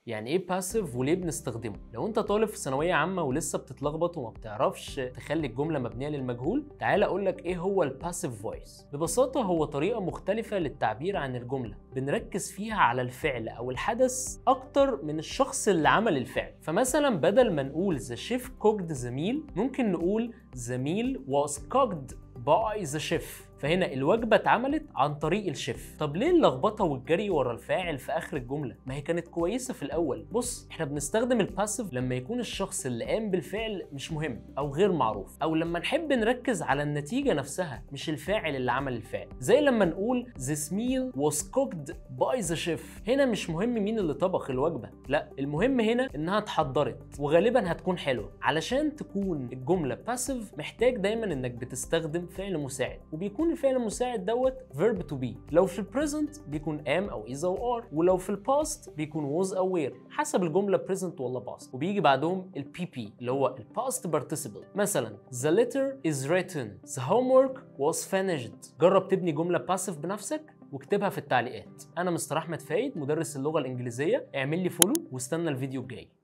يعني ايه باسيف وليه بنستخدمه لو انت طالب في ثانويه عامه ولسه بتتلخبط وما بتعرفش تخلي الجمله مبنيه للمجهول تعال اقول لك ايه هو الباسيف فويس ببساطه هو طريقه مختلفه للتعبير عن الجمله بنركز فيها على الفعل او الحدث اكتر من الشخص اللي عمل الفعل فمثلا بدل ما نقول the chef cooked the meal ممكن نقول the meal was cooked by the chef فهنا الوجبة اتعملت عن طريق الشيف طب ليه اللخبطة والجري ورا الفاعل في آخر الجملة ما هي كانت كويسة في الأول بص احنا بنستخدم الباسيف لما يكون الشخص اللي قام بالفعل مش مهم أو غير معروف أو لما نحب نركز على النتيجة نفسها مش الفاعل اللي عمل الفعل زي لما نقول this meal was cooked by the chef هنا مش مهم مين اللي طبخ الوجبة لا المهم هنا إنها اتحضرت وغالبا هتكون حلوة علشان تكون الجملة باسيف محتاج دايما إنك بتستخدم فعل مساعد وبيكون الفعل المساعد دوت verb to be لو في البريزنت بيكون am او is او are ولو في الباست بيكون was او were حسب الجمله present ولا past وبيجي بعدهم ال PP اللي هو ال past participle مثلا the letter is written the homework was finished جرب تبني جمله passive بنفسك واكتبها في التعليقات انا مستر احمد فايد مدرس اللغه الانجليزيه اعمل لي فولو واستنى الفيديو الجاي